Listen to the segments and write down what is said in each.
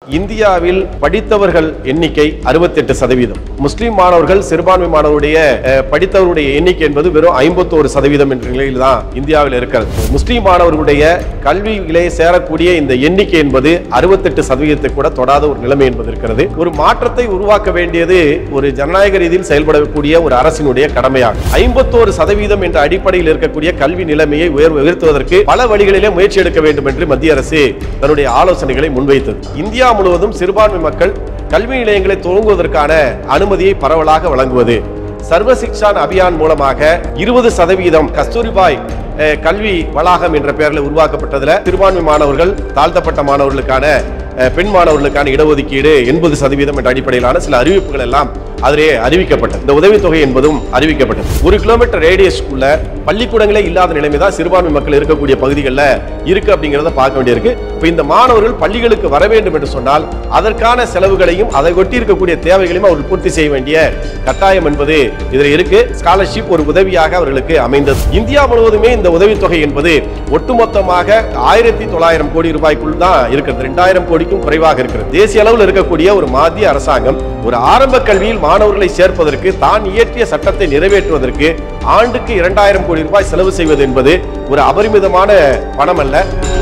இந்தியாவில் படித்தவர்கள் எண்ணிக்கை 68% சதவீதம் முஸ்லிம் மாணவர்கள் சிறுபான்மை மாணவருடைய அஹ், படித்தவருடைய எண்ணிக்கை என்பது வெறும் 51% சதவீதம் என்ற நிலையில் தான் இந்தியாவில் இருக்கிறது முஸ்லிம் மாணவர்களுடைய கல்வியிலே சேரக்கூடிய இந்த எண்ணிக்கை என்பது 68% சதவீதத்தை கூட தொடாத ஒரு நிலைமை என்பது இருக்கிறது ஒரு மாற்றத்தை உருவாக்க வேண்டியது ஒரு ஜனநாயக ரீதியில் செயல்படக்கூடிய ஒரு அரசினுடைய கடமையாகும் 51% சதவீதம் என்ற அடிப்படையில் இருக்கக்கூடிய கல்வி நிலைமையை உயர் உயர்த்துவதற்கு பல வழிகளிலே முயற்சி எடுக்க வேண்டும் என்று மத்திய அரசு தன்னுடைய ஆலோசனைகளை முன்வைத்தது இந்தியா முழுவதும் சிறுபான்மை மக்கள் கல்வி நிலையங்களை துவங்குவதற்கான அனுமதியை பரவலாக வழங்குவது சர்வ சிக்ஷான் அபியான் மூலமாக இருபது சதவீதம் கஸ்தூரிபாய் அஹ், கல்வி வளாகம் என்ற பெயரில் உருவாக்கப்பட்டதுல சிறுபான்மை மாணவர்கள் தாழ்த்தப்பட்ட மாணவர்களுக்கான அஹ், பெண் மாணவர்களுக்கான இடஒதுக்கீடு எண்பது சதவீதம் என்ற அடிப்படையிலான சில அறிவிப்புகள் எல்லாம் அதிலே அறிவிக்கப்பட்டது இந்த உதவித்தொகை என்பதும் அறிவிக்கப்பட்டது ஒரு கிலோமீட்டர் ரேடியஸ்க்குள்ள பள்ளிக்கூடங்களே இல்லாத நிலைமை தான் சிறுபான்மை மக்கள் இருக்கக்கூடிய பகுதிகளில் இருக்கு அப்படிங்கிறத பார்க்க வேண்டியிருக்கு இப்போ இந்த மாணவர்கள் பள்ளிகளுக்கு வர வேண்டும் என்று சொன்னால் அதற்கான செலவுகளையும் அதை ஒட்டி இருக்கக்கூடிய தேவைகளையும் அவர்கள் பூர்த்தி செய்ய வேண்டிய கட்டாயம் என்பது இதில் இருக்கு ஸ்காலர்ஷிப் ஒரு உதவியாக அவர்களுக்கு அமைந்தது இந்தியா முழுவதுமே இந்த உதவித்தொகை என்பது ஒட்டுமொத்தமாக ஆயிரத்தி தொள்ளாயிரம் கோடி ரூபாய்க்குள் தான் இருக்கிறது ரெண்டாயிரம் கோடிக்கும் குறைவாக இருக்கிறது தேசிய அளவில் இருக்கக்கூடிய ஒரு மத்திய அரசாங்கம் ஒரு ஆரம்ப கல்வியில் மாணவர்களை சேர்ப்பதற்கு தான் இயற்றிய சட்டத்தை நிறைவேற்றுவதற்கு ஆண்டுக்கு இரண்டாயிரம் கோடி ரூபாய் செலவு செய்வது என்பது ஒரு அபரிமிதமான பணம் அல்ல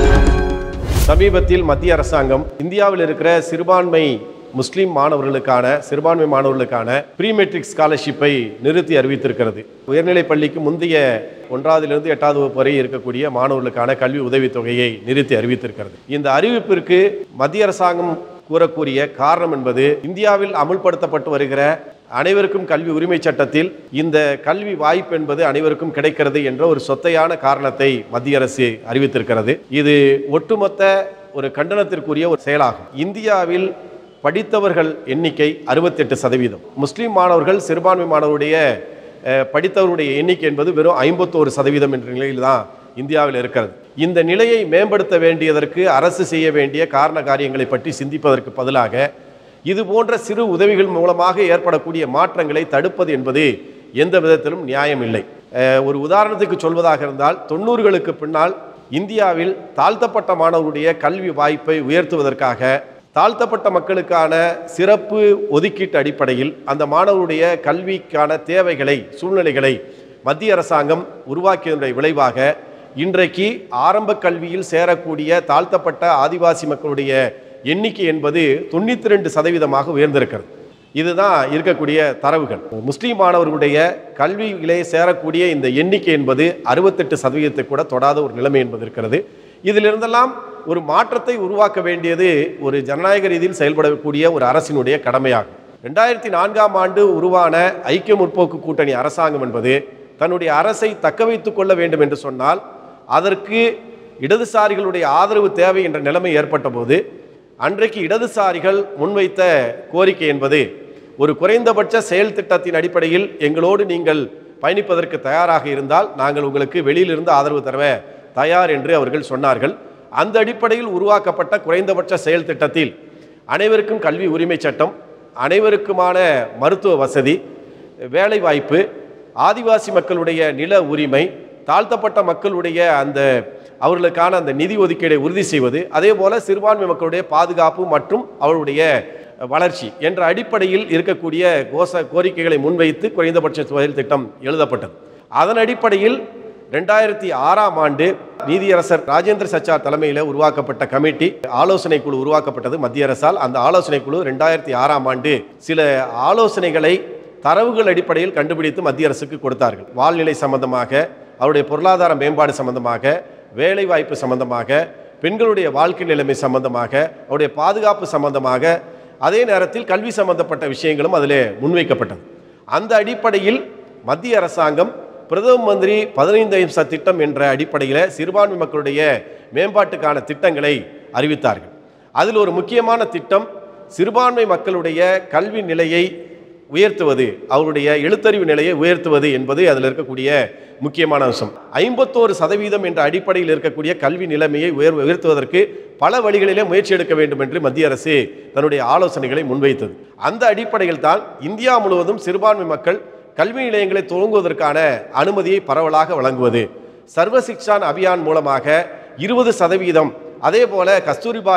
சமீபத்தில் மத்திய அரசாங்கம் இந்தியாவில் இருக்கிற சிறுபான்மை முஸ்லிம் மாணவர்களுக்கான சிறுபான்மை மாணவர்களுக்கான ப்ரீ மெட்ரிக் ஸ்காலர்ஷிப்பை நிறுத்தி அறிவித்திருக்கிறது உயர்நிலைப் பள்ளிக்கு முந்தைய ஒன்றாவதிலிருந்து எட்டாவது வகுப்பு வரை இருக்கக்கூடிய மாணவர்களுக்கான கல்வி உதவித்தொகையை நிறுத்தி அறிவித்திருக்கிறது இந்த அறிவிப்பிற்கு மத்திய அரசாங்கம் கூறக்கூடிய காரணம் என்பது இந்தியாவில் அமுல்படுத்தப்பட்டு வருகிற அனைவருக்கும் கல்வி உரிமை சட்டத்தில் இந்த கல்வி வாய்ப்பு என்பது அனைவருக்கும் கிடைக்கிறது என்ற ஒரு சொத்தையான காரணத்தை மத்திய அரசு அறிவித்திருக்கிறது இது ஒட்டுமொத்த ஒரு கண்டனத்திற்குரிய ஒரு செயலாகும் இந்தியாவில் படித்தவர்கள் எண்ணிக்கை 68% சதவீதம் முஸ்லிம் மாணவர்கள் சிறுபான்மை மாணவருடைய அஹ், படித்தவருடைய எண்ணிக்கை என்பது வெறும் 51% சதவீதம் என்ற நிலையில் தான் இந்தியாவில் இருக்கிறது இந்த நிலையை மேம்படுத்த வேண்டியதற்கு அரசு செய்ய வேண்டிய காரண காரியங்களை பற்றி சிந்திப்பதற்கு பதிலாக இது போன்ற சிறு உதவிகள் மூலமாக ஏற்படக்கூடிய மாற்றங்களை தடுப்பது என்பது எந்த விதத்திலும் நியாயம் இல்லை அஹ், ஒரு உதாரணத்துக்கு சொல்வதாக இருந்தால் தொண்ணூறுகளுக்கு பின்னால் இந்தியாவில் தாழ்த்தப்பட்ட மாணவர்களுடைய கல்வி வாய்ப்பை உயர்த்துவதற்காக தாழ்த்தப்பட்ட மக்களுக்கான சிறப்பு ஒதுக்கீட்டு அடிப்படையில் அந்த மாணவருடைய கல்விக்கான தேவைகளை சூழ்நிலைகளை மத்திய அரசாங்கம் உருவாக்கியதனுடைய விளைவாக இன்றைக்கு ஆரம்ப கல்வியில் சேரக்கூடிய தாழ்த்தப்பட்ட ஆதிவாசி மக்களுடைய எண்ணிக்கை என்பது தொண்ணூற்றி ரெண்டு சதவீதமாக உயர்ந்திருக்கிறது இதுதான் இருக்கக்கூடிய தரவுகள் முஸ்லீம் மாணவர்களுடைய கல்வியிலே சேரக்கூடிய இந்த எண்ணிக்கை என்பது அறுபத்தெட்டு சதவீதத்தை கூட தொடாத ஒரு நிலைமை என்பது இருக்கிறது இதிலிருந்தெல்லாம் ஒரு மாற்றத்தை உருவாக்க வேண்டியது ஒரு ஜனநாயக ரீதியில் செயல்படக்கூடிய ஒரு அரசினுடைய கடமையாகும் ரெண்டாயிரத்தி நான்காம் ஆண்டு உருவான ஐக்கிய முற்போக்கு கூட்டணி அரசாங்கம் என்பது தன்னுடைய அரசை தக்க வைத்துக் கொள்ள வேண்டும் என்று சொன்னால் அதற்கு இடதுசாரிகளுடைய ஆதரவு தேவை என்ற நிலைமை ஏற்பட்ட போது அன்றைக்கு இடதுசாரிகள் முன்வைத்த கோரிக்கை என்பது ஒரு குறைந்தபட்ச செயல் திட்டத்தின் அடிப்படையில் எங்களோடு நீங்கள் பயணிப்பதற்கு தயாராக இருந்தால் நாங்கள் உங்களுக்கு வெளியிலிருந்து ஆதரவு தரவ தயார் என்று அவர்கள் சொன்னார்கள் அந்த அடிப்படையில் உருவாக்கப்பட்ட குறைந்தபட்ச செயல் திட்டத்தில் அனைவருக்கும் கல்வி உரிமை சட்டம் அனைவருக்குமான மருத்துவ வசதி வேலைவாய்ப்பு ஆதிவாசி மக்களுடைய நில உரிமை தாழ்த்தப்பட்ட மக்களுடைய அந்த அவர்களுக்கான அந்த நிதி ஒதுக்கீடை உறுதி செய்வது அதே போல சிறுபான்மை மக்களுடைய பாதுகாப்பு மற்றும் அவருடைய வளர்ச்சி என்ற அடிப்படையில் இருக்கக்கூடிய கோச கோரிக்கைகளை முன்வைத்து குறைந்தபட்ச செயல் திட்டம் எழுதப்பட்டது அதன் அடிப்படையில் ரெண்டாயிரத்தி ஆறாம் ஆண்டு நீதியரசர் ராஜேந்திர சச்சார் தலைமையில் உருவாக்கப்பட்ட கமிட்டி ஆலோசனை குழு உருவாக்கப்பட்டது மத்திய அரசால் அந்த ஆலோசனை குழு ரெண்டாயிரத்தி ஆறாம் ஆண்டு சில ஆலோசனைகளை தரவுகள் அடிப்படையில் கண்டுபிடித்து மத்திய அரசுக்கு கொடுத்தார்கள் வாழ்நிலை சம்பந்தமாக அவருடைய பொருளாதார மேம்பாடு சம்பந்தமாக வேலைவாய்ப்பு சம்பந்தமாக பெண்களுடைய வாழ்க்கை நிலைமை சம்பந்தமாக அவருடைய பாதுகாப்பு சம்பந்தமாக அதே நேரத்தில் கல்வி சம்பந்தப்பட்ட விஷயங்களும் அதில் முன்வைக்கப்பட்டது அந்த அடிப்படையில் மத்திய அரசாங்கம் பிரதம மந்திரி பதினைந்து அம்ச திட்டம் என்ற அடிப்படையில் சிறுபான்மை மக்களுடைய மேம்பாட்டுக்கான திட்டங்களை அறிவித்தார்கள் அதில் ஒரு முக்கியமான திட்டம் சிறுபான்மை மக்களுடைய கல்வி நிலையை உயர்த்துவது அவருடைய எழுத்தறிவு நிலையை உயர்த்துவது என்பது அதில் இருக்கக்கூடிய முக்கியமான அம்சம் ஐம்பத்தோரு சதவீதம் என்ற அடிப்படையில் இருக்கக்கூடிய கல்வி நிலைமையை உயர் உயர்த்துவதற்கு பல வழிகளிலே முயற்சி எடுக்க வேண்டும் என்று மத்திய அரசு தன்னுடைய ஆலோசனைகளை முன்வைத்தது அந்த அடிப்படையில் தான் இந்தியா முழுவதும் சிறுபான்மை மக்கள் கல்வி நிலையங்களை துவங்குவதற்கான அனுமதியை பரவலாக வழங்குவது சர்வ சிக்ஷான் அபியான் மூலமாக இருபது சதவீதம் அதே போல கஸ்தூரிபாய்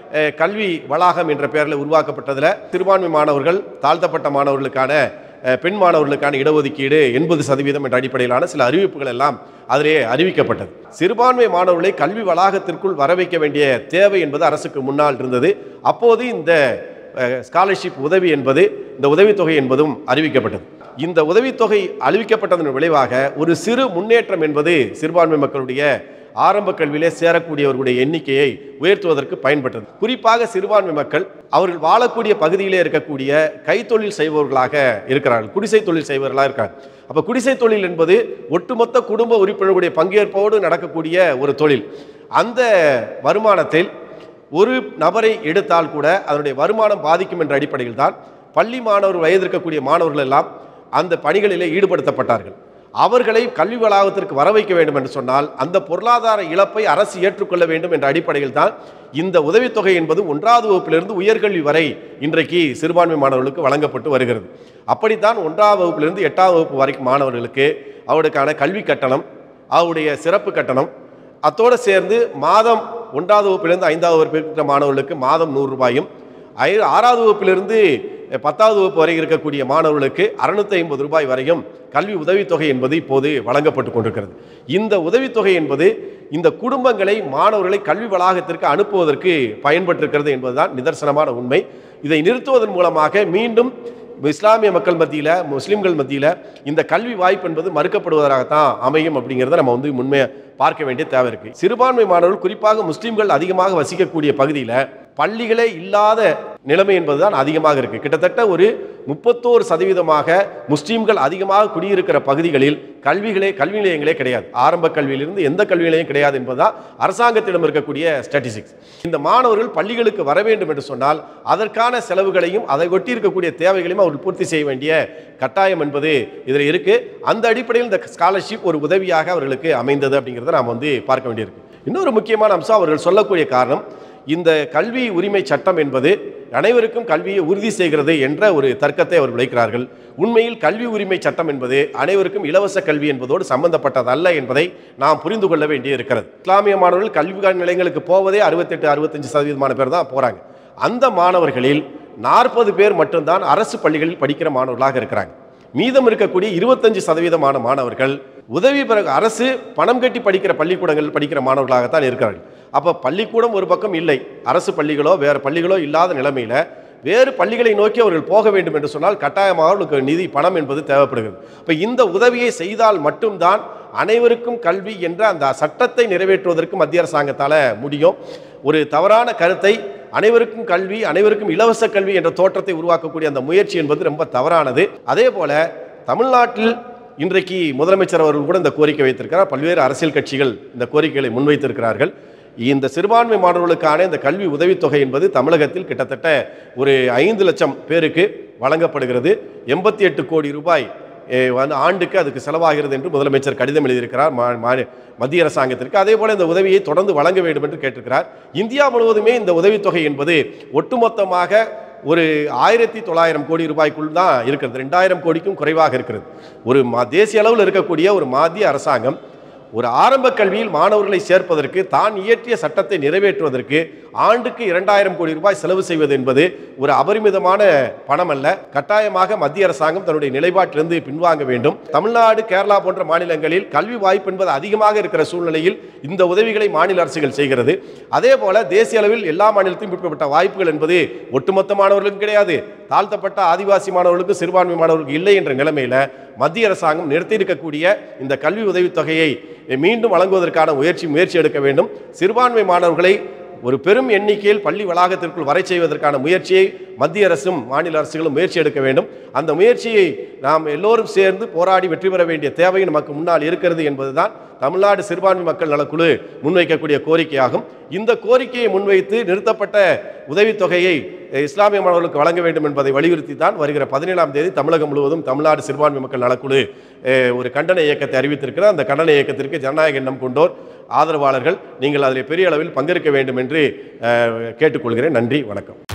அஹ், கல்வி வளாகம் என்ற பெயரில் உருவாக்கப்பட்டதில் சிறுபான்மை மாணவர்கள் தாழ்த்தப்பட்ட மாணவர்களுக்கான அஹ், பெண் மாணவர்களுக்கான இடஒதுக்கீடு எண்பது சதவீதம் என்ற அடிப்படையிலான சில அறிவிப்புகள் எல்லாம் அதிலே அறிவிக்கப்பட்டது சிறுபான்மை மாணவர்களை கல்வி வளாகத்திற்குள் வர வைக்க வேண்டிய தேவை என்பது அரசுக்கு முன்னால் இருந்தது அப்போது இந்த ஸ்காலர்ஷிப் உதவி என்பது இந்த உதவித்தொகை என்பதும் அறிவிக்கப்பட்டது இந்த உதவித்தொகை அறிவிக்கப்பட்டதன் விளைவாக ஒரு சிறு முன்னேற்றம் என்பது சிறுபான்மை மக்களுடைய ஆரம்ப கல்வியிலே சேரக்கூடியவர்களுடைய எண்ணிக்கையை உயர்த்துவதற்கு பயன்பட்டது குறிப்பாக சிறுபான்மை மக்கள் அவர்கள் வாழக்கூடிய பகுதியிலே இருக்கக்கூடிய கைத்தொழில் செய்பவர்களாக இருக்கிறார்கள் குடிசை தொழில் செய்பவர்களாக இருக்காங்க அப்போ குடிசை தொழில் என்பது ஒட்டுமொத்த குடும்ப உறுப்பினர்களுடைய பங்கேற்போடு நடக்கக்கூடிய ஒரு தொழில் அந்த வருமானத்தில் ஒரு நபரை எடுத்தால் கூட அதனுடைய வருமானம் பாதிக்கும் என்ற அடிப்படையில் தான் பள்ளி மாணவர் வயது இருக்கக்கூடிய மாணவர்கள் எல்லாம் அந்த பணிகளிலே ஈடுபடுத்தப்பட்டார்கள் அவர்களை கல்வி வளாகத்திற்கு வர வைக்க வேண்டும் என்று சொன்னால் அந்த பொருளாதார இழப்பை அரசு ஏற்றுக்கொள்ள வேண்டும் என்ற அடிப்படையில் தான் இந்த உதவித்தொகை என்பது ஒன்றாவது வகுப்பிலிருந்து உயர்கல்வி வரை இன்றைக்கு சிறுபான்மை மாணவர்களுக்கு வழங்கப்பட்டு வருகிறது அப்படித்தான் ஒன்றாவது வகுப்பிலிருந்து எட்டாவது வகுப்பு வரைக்கும் மாணவர்களுக்கு அவருக்கான கல்வி கட்டணம் அவருடைய சிறப்பு கட்டணம் அத்தோடு சேர்ந்து மாதம் ஒன்றாவது வகுப்பிலிருந்து ஐந்தாவது வகுப்பு இருக்கிற மாணவர்களுக்கு மாதம் நூறு ரூபாயும் ஐ ஆறாவது வகுப்பிலிருந்து பத்தாவது வகுப்பு வரை இருக்கக்கூடிய மாணவர்களுக்கு அறுநூத்தி ஐம்பது ரூபாய் வரையும் கல்வி உதவித்தொகை என்பது இப்போது வழங்கப்பட்டு கொண்டிருக்கிறது இந்த உதவித்தொகை என்பது இந்த குடும்பங்களை மாணவர்களை கல்வி வளாகத்திற்கு அனுப்புவதற்கு பயன்பட்டிருக்கிறது என்பதுதான் நிதர்சனமான உண்மை இதை நிறுத்துவதன் மூலமாக மீண்டும் இஸ்லாமிய மக்கள் மத்தியில் முஸ்லிம்கள் மத்தியில் இந்த கல்வி வாய்ப்பு என்பது மறுக்கப்படுவதாகத்தான் அமையும் அப்படிங்கிறத நம்ம வந்து உண்மையை பார்க்க வேண்டிய தேவை இருக்கு சிறுபான்மை மாணவர்கள் குறிப்பாக முஸ்லிம்கள் அதிகமாக வசிக்கக்கூடிய பகுதியில் பள்ளிகளே இல்லாத நிலைமை என்பதுதான் அதிகமாக இருக்கு கிட்டத்தட்ட ஒரு முப்பத்தோரு சதவீதமாக முஸ்லிம்கள் அதிகமாக குடியிருக்கிற பகுதிகளில் கல்விகளே கல்வி நிலையங்களே கிடையாது ஆரம்ப கல்வியிலிருந்து எந்த கல்வி நிலையம் கிடையாது என்பதுதான் அரசாங்கத்திடம் இருக்கக்கூடிய ஸ்டாட்டிஸ்டிக்ஸ் இந்த மாணவர்கள் பள்ளிகளுக்கு வர வேண்டும் என்று சொன்னால் அதற்கான செலவுகளையும் அதை ஒட்டி இருக்கக்கூடிய தேவைகளையும் அவர்கள் பூர்த்தி செய்ய வேண்டிய கட்டாயம் என்பது இதில் இருக்கு அந்த அடிப்படையில் இந்த ஸ்காலர்ஷிப் ஒரு உதவியாக அவர்களுக்கு அமைந்தது அப்படிங்கிறத நாம் வந்து பார்க்க வேண்டியிருக்கு இன்னொரு முக்கியமான அம்சம் அவர்கள் சொல்லக்கூடிய காரணம் இந்த கல்வி உரிமை சட்டம் என்பது அனைவருக்கும் கல்வியை உறுதி செய்கிறது என்ற ஒரு தர்க்கத்தை அவர் விளைக்கிறார்கள் உண்மையில் கல்வி உரிமை சட்டம் என்பது அனைவருக்கும் இலவச கல்வி என்பதோடு சம்பந்தப்பட்டதல்ல என்பதை நாம் புரிந்து கொள்ள வேண்டி இருக்கிறது இஸ்லாமிய மாணவர்கள் கல்வி நிலையங்களுக்கு போவதே அறுபத்தெட்டு அறுபத்தஞ்சு சதவீதமான பேர் தான் போகிறாங்க அந்த மாணவர்களில் நாற்பது பேர் மட்டும்தான் அரசு பள்ளிகளில் படிக்கிற மாணவர்களாக இருக்கிறாங்க மீதம் இருக்கக்கூடிய இருபத்தஞ்சு சதவீதமான மாணவர்கள் உதவி பெற அரசு பணம் கட்டி படிக்கிற பள்ளிக்கூடங்களில் படிக்கிற மாணவர்களாகத்தான் இருக்கிறார்கள் அப்போ பள்ளிக்கூடம் ஒரு பக்கம் இல்லை அரசு பள்ளிகளோ வேறு பள்ளிகளோ இல்லாத நிலைமையில் வேறு பள்ளிகளை நோக்கி அவர்கள் போக வேண்டும் என்று சொன்னால் கட்டாயமாக அவர்களுக்கு நிதி பணம் என்பது தேவைப்படுகிறது இப்போ இந்த உதவியை செய்தால் மட்டும்தான் அனைவருக்கும் கல்வி என்ற அந்த சட்டத்தை நிறைவேற்றுவதற்கு மத்திய அரசாங்கத்தால் முடியும் ஒரு தவறான கருத்தை அனைவருக்கும் கல்வி அனைவருக்கும் இலவச கல்வி என்ற தோற்றத்தை உருவாக்கக்கூடிய அந்த முயற்சி என்பது ரொம்ப தவறானது அதே போல தமிழ்நாட்டில் இன்றைக்கு முதலமைச்சர் அவர்கள் கூட இந்த கோரிக்கை வைத்திருக்கிறார் பல்வேறு அரசியல் கட்சிகள் இந்த கோரிக்கைகளை முன்வைத்திருக்கிறார்கள் இந்த சிறுபான்மை மாணவர்களுக்கான இந்த கல்வி உதவித்தொகை என்பது தமிழகத்தில் கிட்டத்தட்ட ஒரு ஐந்து லட்சம் பேருக்கு வழங்கப்படுகிறது எண்பத்தி எட்டு கோடி ரூபாய் eh, வந்து ஆண்டுக்கு அதுக்கு செலவாகிறது என்று முதலமைச்சர் கடிதம் எழுதியிருக்கிறார் மா- மா- மத்திய அரசாங்கத்திற்கு அதே போல இந்த உதவியை தொடர்ந்து வழங்க வேண்டும் என்று கேட்டிருக்கிறார் இந்தியா முழுவதுமே இந்த உதவித்தொகை என்பது ஒட்டுமொத்தமாக ஒரு ஆயிரத்தி தொள்ளாயிரம் கோடி ரூபாய்க்குள் தான் இருக்கிறது ரெண்டாயிரம் கோடிக்கும் குறைவாக இருக்கிறது ஒரு மா- தேசிய அளவில் இருக்கக்கூடிய ஒரு மத்திய அரசாங்கம் ஒரு ஆரம்ப கல்வியில் மாணவர்களை சேர்ப்பதற்கு தான் இயற்றிய சட்டத்தை நிறைவேற்றுவதற்கு ஆண்டுக்கு இரண்டாயிரம் கோடி ரூபாய் செலவு செய்வது என்பது ஒரு அபரிமிதமான பணம் அல்ல கட்டாயமாக மத்திய அரசாங்கம் தன்னுடைய நிலைப்பாட்டிலிருந்து பின்வாங்க வேண்டும் தமிழ்நாடு கேரளா போன்ற மாநிலங்களில் கல்வி வாய்ப்பு என்பது அதிகமாக இருக்கிற சூழ்நிலையில் இந்த உதவிகளை மாநில அரசுகள் செய்கிறது அதே போல தேசிய அளவில் எல்லா மாநிலத்தையும் இப்படிப்பட்ட வாய்ப்புகள் என்பது ஒட்டுமொத்த மாணவர்களுக்கும் கிடையாது தாழ்த்தப்பட்ட ஆதிவாசி மாணவர்களுக்கும் சிறுபான்மை மாணவர்களுக்கு இல்லை என்ற நிலைமையில மத்திய அரசாங்கம் நிறுத்தியிருக்கக்கூடிய இந்த கல்வி உதவித்தொகையை மீண்டும் வழங்குவதற்கான முயற்சி முயற்சி எடுக்க வேண்டும் சிறுபான்மை மாணவர்களை ஒரு பெரும் எண்ணிக்கையில் பள்ளி வளாகத்திற்குள் வரை செய்வதற்கான முயற்சியை மத்திய அரசும் மாநில அரசுகளும் முயற்சி எடுக்க வேண்டும் அந்த முயற்சியை நாம் எல்லோரும் சேர்ந்து போராடி வெற்றி பெற வேண்டிய தேவை நமக்கு முன்னால் இருக்கிறது என்பதுதான் தமிழ்நாடு சிறுபான்மை மக்கள் நலக்குழு முன்வைக்கக்கூடிய கோரிக்கையாகும் இந்த கோரிக்கையை முன்வைத்து நிறுத்தப்பட்ட உதவித்தொகையை அஹ், இஸ்லாமிய மாணவர்களுக்கு வழங்க வேண்டும் என்பதை வலியுறுத்தி தான் வருகிற பதினேழாம் தேதி தமிழகம் முழுவதும் தமிழ்நாடு சிறுபான்மை மக்கள் நலக்குழு அஹ், ஒரு கண்டன இயக்கத்தை அறிவித்திருக்கிறார் அந்த கண்டன இயக்கத்திற்கு ஜனநாயக எண்ணம் கொண்டோர் ஆதரவாளர்கள் நீங்கள் அதில் பெரிய அளவில் பங்கேற்க வேண்டும் என்று அஹ், கேட்டுக்கொள்கிறேன் நன்றி வணக்கம்